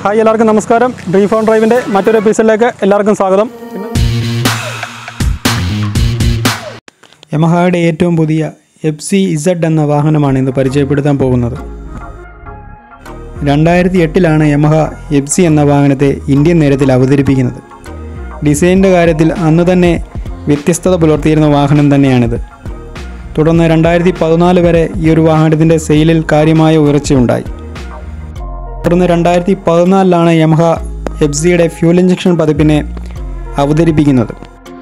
hi എല്ലാവർക്കും നമസ്കാരം dream phone ഡ്രൈവിൻ്റെ മറ്റൊരു എപ്പിസോഡിലേക്ക് എല്ലാവർക്കും സ്വാഗതം യമഹയുടെ ഏറ്റവും പുതിയ എഫ് സി ഇസഡ് എന്ന വാഹനമാണ് ഇന്ന് പരിചയപ്പെടുത്താൻ പോകുന്നത് രണ്ടായിരത്തി എട്ടിലാണ് യമഹ എഫ് സി എന്ന വാഹനത്തെ ഇന്ത്യൻ നേരത്തിൽ അവതരിപ്പിക്കുന്നത് ഡിസൈനിൻ്റെ കാര്യത്തിൽ അന്ന് തന്നെ വ്യത്യസ്തത പുലർത്തിയിരുന്ന വാഹനം തന്നെയാണിത് തുടർന്ന് രണ്ടായിരത്തി പതിനാല് വരെ ഈ ഒരു വാഹനത്തിൻ്റെ സെയിലിൽ കാര്യമായ ഉയർച്ചയുണ്ടായി തുടർന്ന് രണ്ടായിരത്തി പതിനാലിലാണ് യമഹ എഫ് സിയുടെ ഫ്യൂൽ ഇഞ്ചക്ഷൻ പതിപ്പിനെ അവതരിപ്പിക്കുന്നത്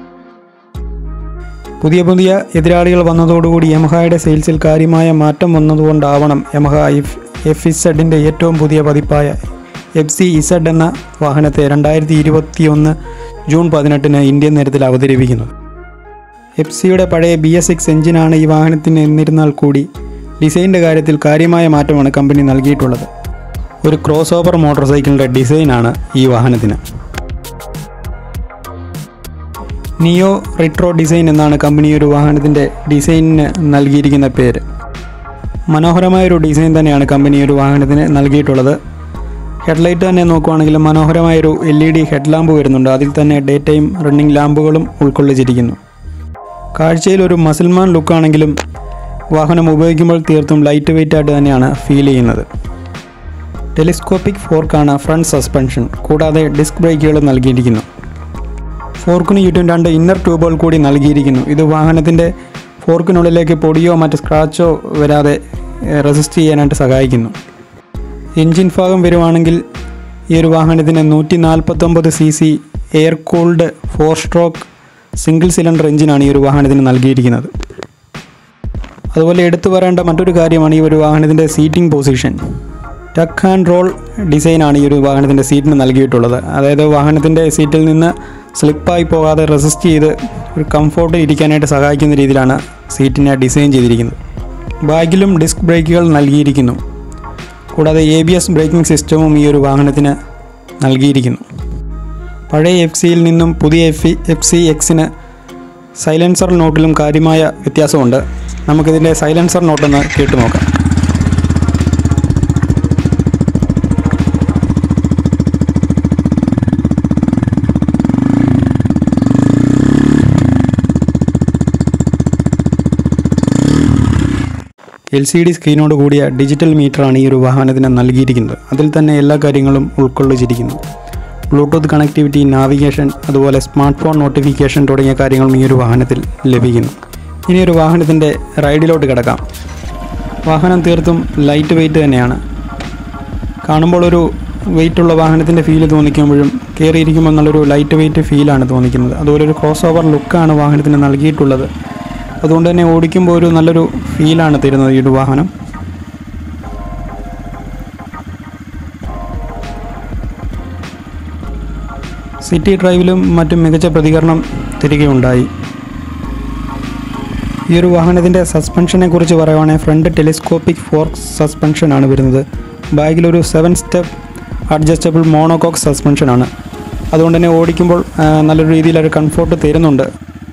പുതിയ പുതിയ എതിരാളികൾ വന്നതോടുകൂടി യമഹയുടെ സെയിൽസിൽ കാര്യമായ മാറ്റം വന്നതുകൊണ്ടാവണം യമഹ എഫ് എഫ് ഇസഡിൻ്റെ ഏറ്റവും പുതിയ പതിപ്പായ എഫ് സി ഇസഡ് എന്ന വാഹനത്തെ രണ്ടായിരത്തി ഇരുപത്തി ഒന്ന് ജൂൺ പതിനെട്ടിന് ഇന്ത്യൻ നേരത്തിൽ അവതരിപ്പിക്കുന്നത് എഫ് സിയുടെ പഴയ ബി എസ് സിക്സ് എഞ്ചിനാണ് ഈ വാഹനത്തിന് എന്നിരുന്നാൽ കൂടി ഡിസൈനിൻ്റെ കാര്യത്തിൽ കാര്യമായ മാറ്റമാണ് കമ്പനി നൽകിയിട്ടുള്ളത് ഒരു ക്രോസ് ഓവർ മോട്ടോർ സൈക്കിളിൻ്റെ ഡിസൈനാണ് ഈ വാഹനത്തിന് നിയോ റിട്രോ ഡിസൈൻ എന്നാണ് കമ്പനി ഒരു വാഹനത്തിൻ്റെ ഡിസൈനിന് നൽകിയിരിക്കുന്ന പേര് മനോഹരമായൊരു ഡിസൈൻ തന്നെയാണ് കമ്പനി ഒരു വാഹനത്തിന് നൽകിയിട്ടുള്ളത് ഹെഡ്ലൈറ്റ് തന്നെ നോക്കുവാണെങ്കിൽ മനോഹരമായൊരു L E D head lamp വരുന്നുണ്ട് അതിൽ തന്നെ ഡേ ടൈം റണ്ണിംഗ് ലാമ്പുകളും ഉൾക്കൊള്ളിച്ചിരിക്കുന്നു കാഴ്ചയിൽ ഒരു മസിൽമാൻ ലുക്കാണെങ്കിലും വാഹനം ഉപയോഗിക്കുമ്പോൾ തീർത്തും ലൈറ്റ് വെയിറ്റ് ആയിട്ട് തന്നെയാണ് ഫീൽ ചെയ്യുന്നത് ടെലിസ്കോപ്പിക് ഫോർക്കാണ് ഫ്രണ്ട് സസ്പെൻഷൻ കൂടാതെ ഡിസ്ക് ബ്രേക്കുകൾ നൽകിയിരിക്കുന്നു ഫോർക്കിന് ചുറ്റും രണ്ട് ഇന്നർ ട്യൂബുകൾ കൂടി നൽകിയിരിക്കുന്നു ഇത് വാഹനത്തിൻ്റെ ഫോർക്കിനുള്ളിലേക്ക് പൊടിയോ മറ്റ് സ്ക്രാച്ചോ വരാതെ റെസിസ്റ്റ് ചെയ്യാനായിട്ട് സഹായിക്കുന്നു എൻജിൻ ഭാഗം വരുവാണെങ്കിൽ ഈ ഒരു വാഹനത്തിന് നൂറ്റി നാൽപ്പത്തൊമ്പത് C C air cooled four stroke single cylinder എഞ്ചിനാണ് ഈ ഒരു വാഹനത്തിന് നൽകിയിരിക്കുന്നത് അതുപോലെ എടുത്തു പറയേണ്ട മറ്റൊരു കാര്യമാണ് ഈ ഒരു വാഹനത്തിൻ്റെ seating position tuck and roll ഡിസൈനാണ് ഈ ഒരു വാഹനത്തിൻ്റെ സീറ്റിന് നൽകിയിട്ടുള്ളത് അതായത് വാഹനത്തിൻ്റെ സീറ്റിൽ നിന്ന് സ്ലിപ്പായി പോകാതെ റെസിസ്റ്റ് ചെയ്ത് ഒരു കംഫോർട്ടിൽ ഇരിക്കാനായിട്ട് സഹായിക്കുന്ന രീതിയിലാണ് സീറ്റിനെ ഡിസൈൻ ചെയ്തിരിക്കുന്നത് ബാഗിലും ഡിസ്ക് ബ്രേക്കുകൾ നൽകിയിരിക്കുന്നു കൂടാതെ എ ബി എസ് ബ്രേക്കിംഗ് സിസ്റ്റവും ഈ ഒരു വാഹനത്തിന് നൽകിയിരിക്കുന്നു പഴയ എഫ് സിയിൽ നിന്നും പുതിയ എഫ് എഫ് സി എക്സിന് സൈലൻസർ നോട്ടിലും കാര്യമായ വ്യത്യാസമുണ്ട് നമുക്കിതിൻ്റെ സൈലൻസർ നോട്ടൊന്ന് കേട്ടു നോക്കാം എൽ സി ഡി സ്ക്രീനോട് കൂടിയ ഡിജിറ്റൽ മീറ്ററാണ് ഈ ഒരു വാഹനത്തിന് നൽകിയിരിക്കുന്നത് അതിൽ തന്നെ എല്ലാ കാര്യങ്ങളും ഉൾക്കൊള്ളിച്ചിരിക്കുന്നു ബ്ലൂടൂത്ത് കണക്ടിവിറ്റി നാവിഗേഷൻ അതുപോലെ സ്മാർട്ട് ഫോൺ നോട്ടിഫിക്കേഷൻ തുടങ്ങിയ കാര്യങ്ങളും ഈ ഒരു വാഹനത്തിൽ ലഭിക്കുന്നു ഇനി ഒരു വാഹനത്തിൻ്റെ റൈഡിലോട്ട് കിടക്കാം വാഹനം തീർത്തും ലൈറ്റ് വെയിറ്റ് തന്നെയാണ് കാണുമ്പോൾ ഒരു വെയിറ്റുള്ള വാഹനത്തിൻ്റെ ഫീല് തോന്നിക്കുമ്പോഴും കയറിയിരിക്കുമ്പോൾ നല്ലൊരു ലൈറ്റ് വെയിറ്റ് ഫീലാണ് തോന്നിക്കുന്നത് അതുപോലെ ഒരു ക്രോസ് ഓവർ ലുക്കാണ് വാഹനത്തിന് നൽകിയിട്ടുള്ളത് അതുകൊണ്ട് തന്നെ ഓടിക്കുമ്പോൾ ഒരു നല്ലൊരു ഫീലാണ് തരുന്നത് ഈ ഒരു വാഹനം സിറ്റി ഡ്രൈവിലും മറ്റും മികച്ച പ്രതികരണം തിരികെയുണ്ടായി ഈ ഒരു വാഹനത്തിൻ്റെ സസ്പെൻഷനെ കുറിച്ച് പറയുവാണെങ്കിൽ ഫ്രണ്ട് ടെലിസ്കോപ്പിക് ഫോർക്ക് സസ്പെൻഷനാണ് വരുന്നത് ബാഗിലൊരു സെവൻ സ്റ്റെപ്പ് അഡ്ജസ്റ്റബിൾ മോണോകോക്ക് സസ്പെൻഷനാണ് അതുകൊണ്ട് തന്നെ ഓടിക്കുമ്പോൾ ആ, നല്ലൊരു രീതിയിൽ ഒരു കംഫോർട്ട് തരുന്നുണ്ട്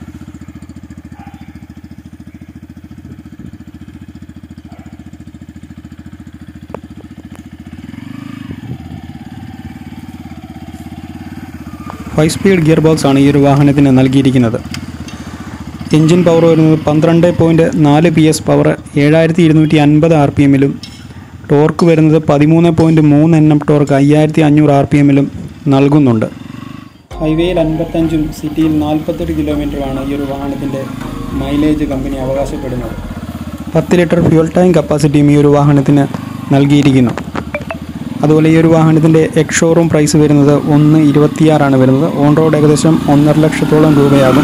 ഫൈവ് സ്പീഡ് ഗിയർ ബോക്സ് ആണ് ഈ ഒരു വാഹനത്തിന് നൽകിയിരിക്കുന്നത് എഞ്ചിൻ പവർ വരുന്നത് പന്ത്രണ്ട് പോയിൻറ്റ് നാല് പി എസ് പവർ ഏഴായിരത്തി ഇരുന്നൂറ്റി അൻപത് ആർ പി എമ്മിലും ടോർക്ക് വരുന്നത് പതിമൂന്ന് പോയിൻറ്റ് മൂന്ന് എൻ എം ടോർക്ക് അയ്യായിരത്തി അഞ്ഞൂറ് ആർ പി എമ്മിലും നൽകുന്നുണ്ട് ഹൈവേയിൽ അൻപത്തഞ്ചും സിറ്റിയിൽ നാൽപ്പത്തെട്ട് കിലോമീറ്ററുമാണ് ഈ ഒരു വാഹനത്തിൻ്റെ മൈലേജ് കമ്പനി അവകാശപ്പെടുന്നത് പത്ത് ലിറ്റർ ഫ്യൂൽ ടാങ്ക് കപ്പാസിറ്റിയും ഈ ഒരു വാഹനത്തിന് നൽകിയിരിക്കുന്നു അതുപോലെ ഈ ഒരു വാഹനത്തിൻ്റെ എക്സ് ഷോറൂം പ്രൈസ് വരുന്നത് ഒന്ന് ഇരുപത്തിയാറാണ് വരുന്നത് ഓൺ റോഡ് ഏകദേശം ഒന്നര ലക്ഷത്തോളം രൂപയാകും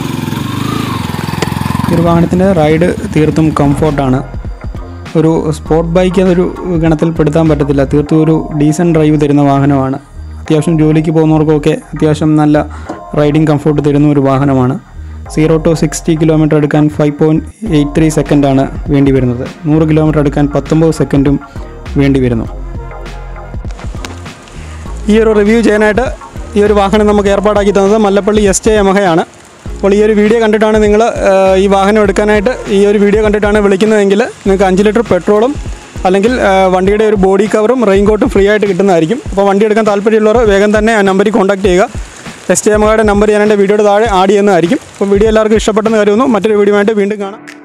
ഈ ഒരു വാഹനത്തിൻ്റെ റൈഡ് തീർത്തും കംഫോർട്ടാണ് ഒരു സ്പോർട്ട് ബൈക്ക് അതൊരു ഗണത്തിൽ പെടുത്താൻ പറ്റത്തില്ല തീർത്തും ഒരു ഡീസൻറ്റ് ഡ്രൈവ് തരുന്ന വാഹനമാണ് അത്യാവശ്യം ജോലിക്ക് പോകുന്നവർക്കൊക്കെ അത്യാവശ്യം നല്ല റൈഡിങ് കംഫോർട്ട് തരുന്ന ഒരു വാഹനമാണ് സീറോ ടു സിക്സ്റ്റി കിലോമീറ്റർ എടുക്കാൻ ഫൈവ് പോയിൻറ്റ് എയ്റ്റ് ത്രീ സെക്കൻഡാണ് വേണ്ടി വരുന്നത് നൂറ് കിലോമീറ്റർ എടുക്കാൻ പത്തൊമ്പത് സെക്കൻഡും വേണ്ടി വരുന്നു ഈ ഒരു റിവ്യൂ ചെയ്യാനായിട്ട് ഈ ഒരു വാഹനം നമുക്ക് ഏർപ്പാടാക്കി തന്നത് മല്ലപ്പള്ളി എസ് ജെ യമഹയാണ് അപ്പോൾ ഈ ഒരു വീഡിയോ കണ്ടിട്ടാണ് നിങ്ങൾ ഈ വാഹനം എടുക്കാനായിട്ട് ഈ ഒരു വീഡിയോ കണ്ടിട്ടാണ് വിളിക്കുന്നതെങ്കിൽ നിങ്ങൾക്ക് അഞ്ച് ലിറ്റർ പെട്രോളും അല്ലെങ്കിൽ ആ, വണ്ടിയുടെ ഒരു ബോഡി കവറും റെയിൻ കോട്ടും ഫ്രീ ആയിട്ട് കിട്ടുന്നതായിരിക്കും അപ്പോൾ വണ്ടി എടുക്കാൻ താല്പര്യമുള്ളവർ വേഗം തന്നെ ആ നമ്പറിൽ കോൺടാക്ട് ചെയ്യുക എസ് ടി എമ്മയുടെ നമ്പർ ഞാൻ എൻ്റെ വീഡിയോയുടെ താഴെ ആഡ് ചെയ്യുന്നതായിരിക്കും അപ്പോൾ വീഡിയോ എല്ലാവർക്കും ഇഷ്ടപ്പെട്ടെന്ന് കരുതുന്നു മറ്റൊരു വീഡിയോ ആയിട്ട് വീണ്ടും കാണാം